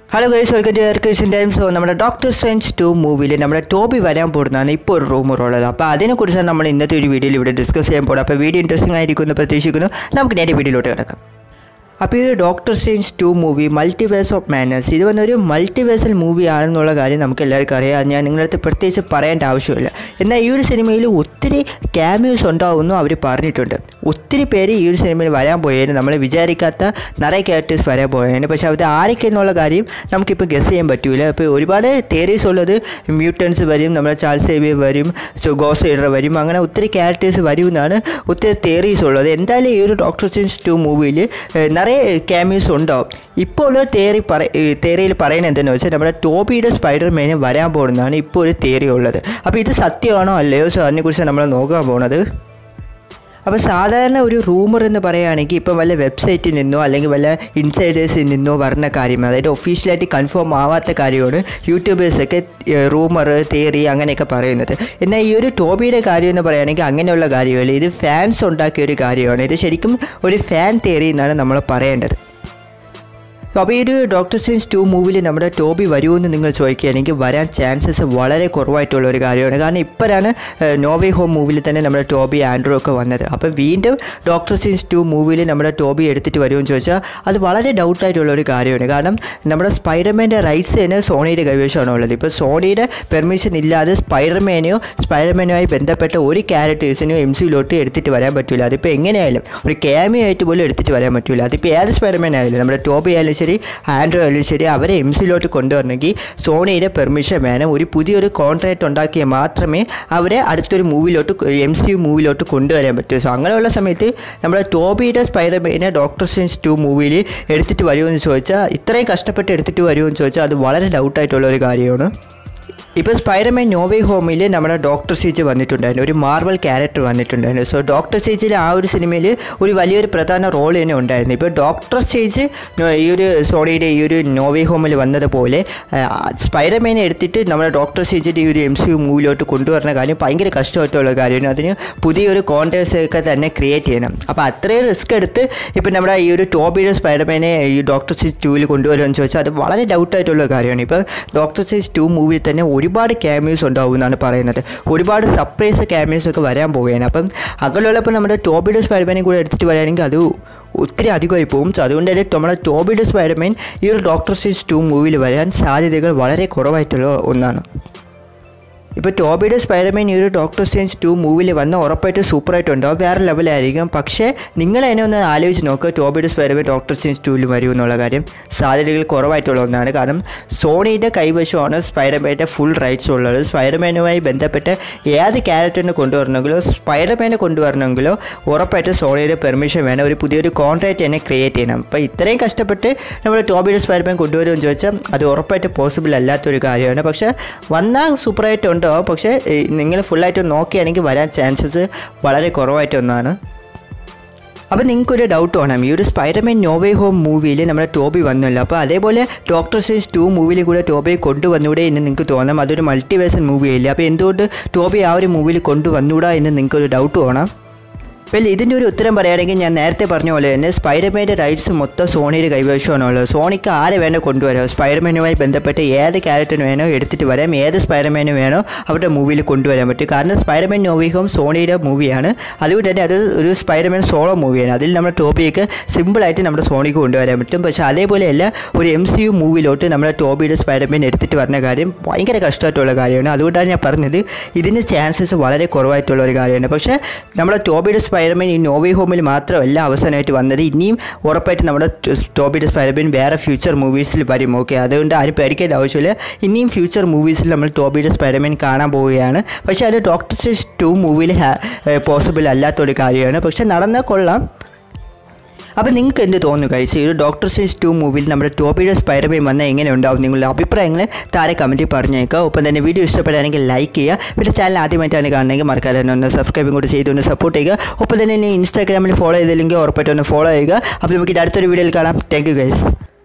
hello guys welcome to എയർക്കേഷൻ time so നമ്മുടെ Doctor Strange two മൂവിയിൽ നമ്മുടെ ടോബി വരാൻ പോകുന്നതാണ് ഇപ്പോൾ ഒരു റൂമർ ഉള്ളത് അപ്പോൾ അതിനെക്കുറിച്ചാണ് നമ്മൾ ഇന്നത്തെ ഒരു വീഡിയോയിൽ ഇവിടെ ഡിസ്കസ് ചെയ്യാൻ പോകുന്നത് അപ്പോൾ വീഡിയോ ഇൻട്രസ്റ്റിംഗ് ആയിരിക്കും എന്ന് പ്രതീക്ഷിക്കുന്നു നമുക്ക് നേരെ വീഡിയോയിലോട്ട് കിടക്കാം അപ്പോൾ ഈ ഒരു Doctor Strange two movie multiverse of madness ഇത് വന്നൊരു മൾട്ടിവേഴ്സൽ മൂവി ആണെന്നുള്ള കാര്യം നമുക്ക് എല്ലാവർക്കും അറിയാം അത് ഞാൻ നിങ്ങളടുത്ത് പ്രത്യേകിച്ച് പറയേണ്ട ആവശ്യമില്ല എന്നാൽ ഈ ഒരു സിനിമയിൽ ഒത്തിരി ക്യാമിയോസ് ഉണ്ടാവുമെന്നും അവർ പറഞ്ഞിട്ടുണ്ട് ഒത്തിരി പേര് ഈ ഒരു സിനിമയിൽ വരാൻ പോയേന് നമ്മൾ വിചാരിക്കാത്ത നിറയെ ക്യാരക്ടേഴ്സ് വരാൻ പോയേന് പക്ഷേ അത് ആരൊക്കെ എന്നുള്ള കാര്യം നമുക്കിപ്പോൾ ഗസ് ചെയ്യാൻ പറ്റൂല അപ്പോൾ ഒരുപാട് തിയറീസ് ഉള്ളത് മ്യൂട്ടൻസ് വരും നമ്മുടെ ചാൾസ് സേവിയർ വരും സോ ഗോസ് റൈഡർ വരും അങ്ങനെ ഒത്തിരി ക്യാരക്ടേഴ്സ് വരും എന്നാണ് ഒത്തിരി തിയറീസ് ഉള്ളത് എന്തായാലും ഈ ഒരു ഡോക്ടർ സ്ട്രേഞ്ച് ടു മൂവിയിൽ നിറയെ ക്യാമിയോസ് ഉണ്ടാവും ഇപ്പോൾ തേറി പറ തേറിയിൽ പറയുന്നത് എന്തെന്ന് വെച്ചാൽ നമ്മുടെ ടോബിയുടെ സ്പൈഡർമാന് വരാൻ പോകുന്നതാണ് ഇപ്പോൾ ഒരു തിയറി ഉള്ളത് അപ്പോൾ ഇത് സത്യമാണോ അല്ലയോ സോ അതിനെക്കുറിച്ച് നമ്മൾ നോക്കാൻ പോകുന്നത് അപ്പോൾ സാധാരണ ഒരു റൂമർ എന്ന് പറയുകയാണെങ്കിൽ ഇപ്പം വല്ല വെബ്സൈറ്റിൽ നിന്നോ അല്ലെങ്കിൽ വല്ല ഇൻസൈഡേഴ്സിൽ നിന്നോ വരുന്ന കാര്യം അതായത് ഒഫീഷ്യലായിട്ട് കൺഫേം ആവാത്ത കാര്യമാണ് യൂട്യൂബേഴ്സൊക്കെ റൂമർ തിയറി അങ്ങനെയൊക്കെ പറയുന്നത് എന്നാൽ ഈ ഒരു ടോബിയുടെ കാര്യം എന്ന് പറയുകയാണെങ്കിൽ അങ്ങനെയുള്ള കാര്യമല്ല ഇത് ഫാൻസ് ഉണ്ടാക്കിയ ഒരു കാര്യമാണ് ഇത് ശരിക്കും ഒരു ഫാൻ തിയറി എന്നാണ് നമ്മൾ പറയേണ്ടത് അപ്പോൾ ഈ ഒരു ഡോക്ടർ സ്ട്രേഞ്ച് ടു മൂവിയിൽ നമ്മുടെ ടോബി വരുമെന്ന് നിങ്ങൾ ചോദിക്കുകയാണെങ്കിൽ വരാൻ ചാൻസസ് വളരെ കുറവായിട്ടുള്ള ഒരു കാര്യമാണ് കാരണം ഇപ്പോഴാണ് നോവേ ഹോം മൂവിയിൽ തന്നെ നമ്മുടെ ടോബി ആൻഡ്രോ ഒക്കെ വന്നത് അപ്പം വീണ്ടും ഡോക്ടർ സ്ട്രേഞ്ച് ടു മൂവിയിൽ നമ്മുടെ ടോബി എടുത്തിട്ട് വരുമെന്ന് ചോദിച്ചാൽ അത് വളരെ ഡൗട്ടായിട്ടുള്ള ഒരു കാര്യമാണ് കാരണം നമ്മുടെ സ്പൈഡർമാൻ്റെ റൈറ്റ്സ് തന്നെ സോണിയുടെ കൈവശമാണ് ഉള്ളത് ഇപ്പോൾ സോണിയുടെ പെർമിഷൻ ഇല്ലാതെ സ്പൈഡർമാനെയോ സ്പൈഡർമാനുമായി ബന്ധപ്പെട്ട ഒരു ക്യാരക്ടേഴ്സിനെയോ എം സിയിലോട്ട് എടുത്തിട്ട് വരാൻ പറ്റില്ല അതിപ്പോൾ എങ്ങനെയായാലും ഒരു ക്യാമിയോ ആയിട്ട് പോലും എടുത്തിട്ട് വരാൻ പറ്റില്ല അതിപ്പോൾ ഏത് സ്പൈഡർമാൻ ആയാലും നമ്മുടെ ടോബി ആയാലും ശരി ആൻഡ്രോ ആയാലും ശരി അവരെ എം സിയിലോട്ട് കൊണ്ടുവരണമെങ്കിൽ സോണിയുടെ പെർമിഷൻ വേണം ഒരു പുതിയൊരു കോൺട്രാക്റ്റ് ഉണ്ടാക്കിയാൽ മാത്രമേ അവരെ അടുത്തൊരു മൂവിലോട്ട് എം സി യു മൂവിലോട്ട് കൊണ്ടുവരാൻ പറ്റൂ സോ അങ്ങനെയുള്ള സമയത്ത് നമ്മുടെ ടോബിയുടെ സ്പൈഡർമാനെ ഡോക്ടർ സ്ട്രേഞ്ച് ടു മൂവിയിൽ എടുത്തിട്ട് വരുമെന്ന് ചോദിച്ചാൽ ഇത്രയും കഷ്ടപ്പെട്ട് എടുത്തിട്ട് വരുമെന്ന് ചോദിച്ചാൽ അത് വളരെ ഡൗട്ടായിട്ടുള്ള ഒരു കാര്യമാണ് ഇപ്പോൾ സ്പൈഡർമാൻ നോവേ ഹോമിൽ നമ്മുടെ ഡോക്ടർ സീജ് വന്നിട്ടുണ്ടായിരുന്നു ഒരു മാർവൽ ക്യാരക്ടർ വന്നിട്ടുണ്ടായിരുന്നു സോ ഡോക്ടർ സീജിൽ ആ ഒരു സിനിമയിൽ ഒരു വലിയൊരു പ്രധാന റോൾ തന്നെ ഉണ്ടായിരുന്നു ഇപ്പോൾ ഡോക്ടർ സീജ് ഈ ഒരു സോണിയുടെ ഈ ഒരു നോവേ ഹോമിൽ വന്നതുപോലെ സ്പൈഡർമാനെ എടുത്തിട്ട് നമ്മുടെ ഡോക്ടർ സീജിൻ്റെ ഈ ഒരു എം സി യു മൂവിലോട്ട് കൊണ്ടുവരുന്ന കാര്യം ഭയങ്കര കഷ്ടമായിട്ടുള്ള കാര്യമാണ് അതിന് പുതിയൊരു കോൺടാക്ട്സ് ഒക്കെ തന്നെ ക്രിയേറ്റ് ചെയ്യണം അപ്പോൾ അത്രയും റിസ്ക് എടുത്ത് ഇപ്പം നമ്മുടെ ഈ ഒരു ടോബിയുടെ സ്പൈഡർമാനെ ഈ ഡോക്ടർ സീജ് ടൂവിൽ കൊണ്ടുവരുമെന്ന് ചോദിച്ചാൽ അത് വളരെ ഡൗട്ടായിട്ടുള്ള കാര്യമാണ് ഇപ്പോൾ ഡോക്ടർ സീജ് ടു മൂവിൽ തന്നെ ഒരുപാട് ക്യാമിയോസ് ഉണ്ടാവും എന്നാണ് പറയുന്നത് ഒരുപാട് സർപ്രൈസ് ക്യാമിയോസ് ഒക്കെ വരാൻ പോവുകയാണ് അപ്പം അങ്ങനെയുള്ളപ്പോൾ നമ്മുടെ ടോബിയുടെ സ്പൈഡർമാനെ കൂടെ എടുത്തിട്ട് വരികയാണെങ്കിൽ അത് ഒത്തിരി അധികമായി പോകും സോ അതുകൊണ്ട് തന്നെ നമ്മുടെ ടോബിയുടെ സ്പൈഡർമാൻ ഈ ഒരു ഡോക്ടർ സീസ് ടു മൂവിയിൽ വരാൻ സാധ്യതകൾ വളരെ കുറവായിട്ടുള്ള ഒന്നാണ് ഇപ്പോൾ ടോബിയുടെ സ്പൈഡർമാൻ ഈ ഒരു ഡോക്ടർ സ്ട്രേഞ്ച് ടു മൂവിൽ വന്ന ഉറപ്പായിട്ട് സൂപ്പറായിട്ടുണ്ടാവും വേറെ ലെവലായിരിക്കും പക്ഷേ നിങ്ങൾ തന്നെ ഒന്ന് ആലോചിച്ച് നോക്കുക ടോബിയുടെ സ്പൈഡർമാൻ ഡോക്ടർ സ്ട്രേഞ്ച് ടൂവിൽ വരും എന്നുള്ള കാര്യം സാധ്യതകൾ കുറവായിട്ടുള്ള ഒന്നാണ് കാരണം സോണിയുടെ കൈവശമാണ് സ്പൈഡർമാൻ്റെ ഫുൾ റൈറ്റ്സ് ഉള്ളത് സ്പൈഡർമാനുമായി ബന്ധപ്പെട്ട് ഏത് ക്യാരക്ടറിനെ കൊണ്ടുവരണമെങ്കിലോ സ്പൈഡർമാനെ കൊണ്ടുവരണമെങ്കിലോ ഉറപ്പായിട്ട് സോണിയുടെ പെർമിഷൻ വേണം ഒരു പുതിയൊരു കോൺട്രാക്റ്റ് തന്നെ ക്രിയേറ്റ് ചെയ്യണം അപ്പോൾ ഇത്രയും കഷ്ടപ്പെട്ട് നമ്മൾ ടോബിയുടെ സ്പൈഡർമാൻ കൊണ്ടുവരുമെന്ന് ചോദിച്ചാൽ അത് ഉറപ്പായിട്ട് പോസിബിൾ അല്ലാത്തൊരു കാര്യമാണ് പക്ഷേ വന്നാൽ സൂപ്പറായിട്ടുണ്ട് ഉണ്ടാവും പക്ഷേ നിങ്ങൾ ഫുള്ളായിട്ട് നോക്കുകയാണെങ്കിൽ വരാൻ ചാൻസസ് വളരെ കുറവായിട്ടൊന്നാണ് അപ്പോൾ നിങ്ങൾക്കൊരു ഡൗട്ട് വേണം ഈ ഒരു സ്പൈഡർമാൻ നോവേ ഹോം മൂവിയിൽ നമ്മുടെ ടോബി വന്നല്ലോ അപ്പോൾ അതേപോലെ ഡോക്ടർ സ്ട്രേഞ്ച് ടു മൂവിയിൽ കൂടെ ടോബിയെ കൊണ്ടുവന്നൂടെ എന്ന് നിങ്ങൾക്ക് തോന്നാം അതൊരു മൾട്ടിവേഴ്സൺ മൂവിയല്ലേ അപ്പോൾ എന്തുകൊണ്ട് ടോബി ആ ഒരു മൂവിയിൽ കൊണ്ടുവന്നൂടാ എന്ന് നിങ്ങൾക്കൊരു ഡൗട്ട് വേണം വെൽ ഇതിൻ്റെ ഒരു ഉത്തരം പറയുകയാണെങ്കിൽ ഞാൻ നേരത്തെ പറഞ്ഞ പോലെ തന്നെ സ്പൈഡർമാൻ്റെ റൈറ്റ്സ് മൊത്തം സോണിയുടെ കൈവശമാണുള്ളത് സോണിക്ക് ആരെ വേണോ കൊണ്ടുവരാം സ്പൈഡർമാനുമായി ബന്ധപ്പെട്ട് ഏത് ക്യാരക്ടറിന് വേണോ എടുത്തിട്ട് വരാം ഏത് സ്പൈഡർമാന് വേണോ അവരുടെ മൂവിയിൽ കൊണ്ടുവരാൻ പറ്റും കാരണം സ്പൈഡർമാൻ നോവി ഹോം സോണിയുടെ മൂവിയാണ് അതുകൊണ്ട് തന്നെ അത് ഒരു സ്പൈഡർമാൻ സോളോ മൂവിയാണ് അതിൽ നമ്മുടെ ടോബിയൊക്കെ സിമ്പിളായിട്ട് നമ്മുടെ സോണിക്ക് കൊണ്ടുവരാൻ പറ്റും പക്ഷേ അതേപോലെയല്ല ഒരു എം സി യു മൂവിലോട്ട് നമ്മുടെ ടോബിയുടെ സ്പൈഡർമാൻ എടുത്തിട്ട് വരുന്ന കാര്യം ഭയങ്കര കഷ്ടമായിട്ടുള്ള കാര്യമാണ് അതുകൊണ്ടാണ് ഞാൻ പറഞ്ഞത് ഇതിന് ചാൻസസ് വളരെ കുറവായിട്ടുള്ള ഒരു കാര്യമാണ് പക്ഷേ നമ്മുടെ ടോബിയുടെ സ്പൈഡർമാൻ ഈ നോവേ ഹോമിൽ മാത്രമല്ല അവസാനമായിട്ട് വന്നത് ഇനിയും ഉറപ്പായിട്ട് നമ്മുടെ ടോബിയുടെ സ്പൈഡർമാൻ വേറെ ഫ്യൂച്ചർ മൂവീസിൽ വരും ഓക്കെ അതുകൊണ്ട് ആരും പേടിക്കേണ്ട ആവശ്യമില്ല ഇനിയും ഫ്യൂച്ചർ മൂവീസിൽ നമ്മൾ ടോബിയുടെ സ്പൈഡർമാൻ കാണാൻ പോവുകയാണ് പക്ഷേ അത് ഡോക്ടർ സ്ട്രേഞ്ച് ടു മൂവിയിൽ പോസിബിൾ അല്ലാത്തൊരു കാര്യമാണ് പക്ഷേ നടന്നാൽ കൊള്ളാം അപ്പോൾ നിങ്ങൾക്ക് എന്ത് തോന്നുന്നു കൈസ് ഈ ഒരു ഡോക്ടർ സ്ട്രേഞ്ച് ടു മൂവിയിൽ നമ്മുടെ ടോബിയുടെ സ്പൈഡർമാൻ വന്നാൽ എങ്ങനെ ഉണ്ടാവും നിങ്ങളുടെ അഭിപ്രായങ്ങൾ താരെ കമൻറ്റിൽ പറഞ്ഞേക്കുക ഒപ്പം തന്നെ വീഡിയോ ഇഷ്ടപ്പെടുകയാണെങ്കിൽ ലൈക്ക് ചെയ്യുക പിന്നെ ചാനൽ ആദ്യമായിട്ടാണ് കാണണമെങ്കിൽ മറക്കാതെ തന്നെ ഒന്ന് സബ്സ്ക്രൈബും കൂടി ചെയ്തുകൊണ്ട് സപ്പോർട്ട് ചെയ്യുക ഒപ്പം തന്നെ ഇൻസ്റ്റാഗ്രാമിൽ ഫോളോ ചെയ്തില്ലെങ്കിൽ ഉറപ്പായിട്ട് ഒന്ന് ഫോളോ ചെയ്യുക അപ്പോൾ നമുക്ക് ഇത് അടുത്തൊരു വീഡിയോയിൽ കാണാം താങ്ക് യു ഗൈസ്